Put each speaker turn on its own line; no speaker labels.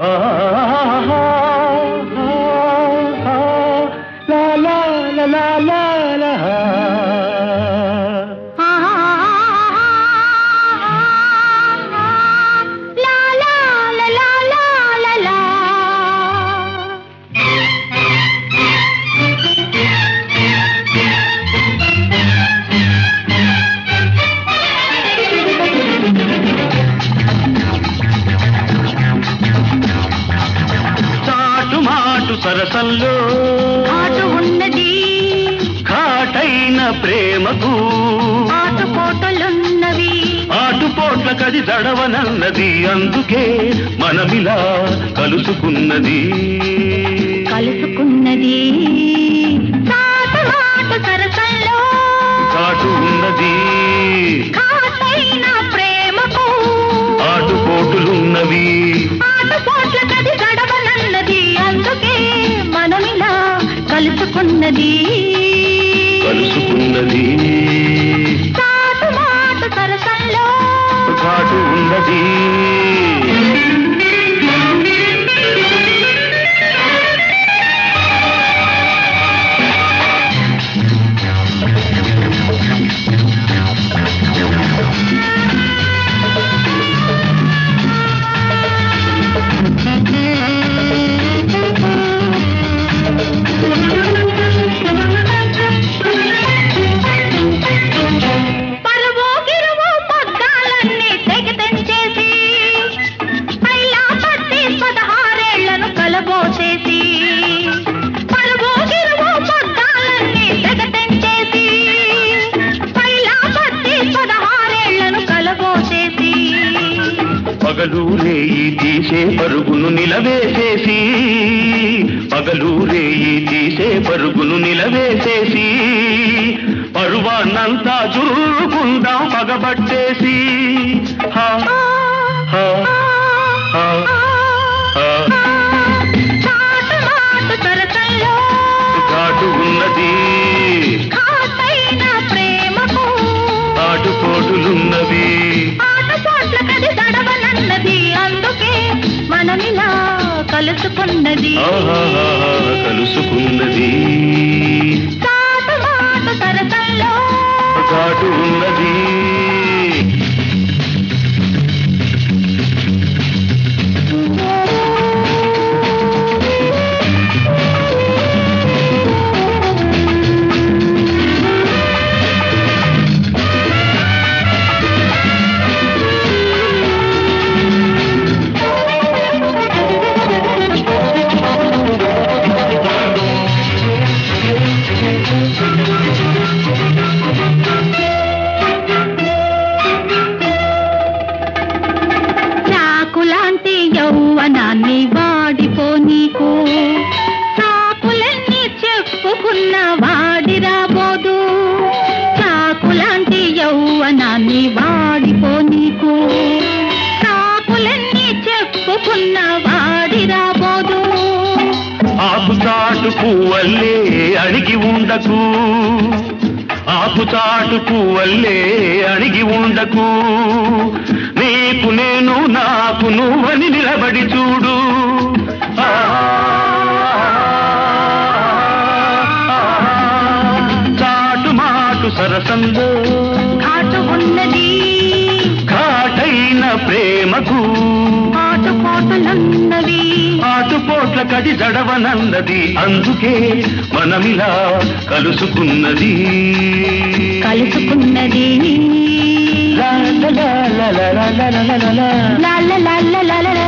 లా లా లా లా లా లా.
లా లా లా లా లా లా లా.
చాటు మాటు సరసంలో
ఆటు ఉన్నది
ఘాటైన ప్రేమకు
ఆటు కోటలున్నవి
ఆటుపోట్ల కది దడవనన్నది అందుకే మనమిలా కలుసుకున్నది
కలుసుకున్నది చాటు మాటు సరసంలో
చాటు ఉన్నది
ఘాటైన ప్రేమకు
ఆటుపోటులున్నవి
ఆటు కోట్ల కది గడవనన్నది అందుకే మనమిలా కలుసుకున్నది
కలుసుకున్నది
చాటు మాటు సరసంలో
చాటు ఉన్నది
పరువు గిరువు పగ్గాలన్నీ తెగి తెంచేసి పైలా పట్టి పదహారేళ్లను కలబోసేసి పరువు గిరువు పగ్గాలన్నీ తెగ తెంచేసి పైలా పట్టి పదహారేళ్లను కలబోసేసి
పగలు రేయి తీసే పరుగును నిలవేసేసి పగలు రేయి తీసే పరుగును నిలవేసేసి పరువాన్నంతా చురుకుందాం పగబట్టేసి హా, హా, హా, హా.
చాటు మాటు సరసంలో
ఘాటు ఉన్నది
ఘాటైన ప్రేమకు
ఆటుపోటులున్నవి
ఆటపోట్ల కది దడవనన్నది అందుకే మనమిలా కలుసుకున్నది
ఆహాహా, కలుసుకున్నది
చాటు మాటు సరసంలో
ఘాటు ఉన్నది
చాకులాంటి యౌవనాన్ని వాడిపో నీకు చాకులన్నీ చెప్పుకున్న వాడి రాబోదు చాకులాంటి యౌవనాన్ని వాడిపో నీకు చాకులన్నీ చెప్పుకున్న వాడి రాబోదు
ఆకు చాటు పువ్వల్లే అణిగి ఉండకు ఆకు చాటు పువ్వల్లే అణిగి ఉండకు నీకు నేను నాకు నువ్వని నిలబడి చూడు ఆ, చాటు మాటు సరసంలో
ఘాటు ఉన్నది
ఘాటైన ప్రేమకు
ఆటుపోటులున్నవి
ఆటుపోట్ల కది జడవనన్నది అందుకే మనమిలా కలుసుకున్నది
కలుసుకున్నది
లా లా లా లా లా లా లా లా లా లా.
లా లా లా లా లా లా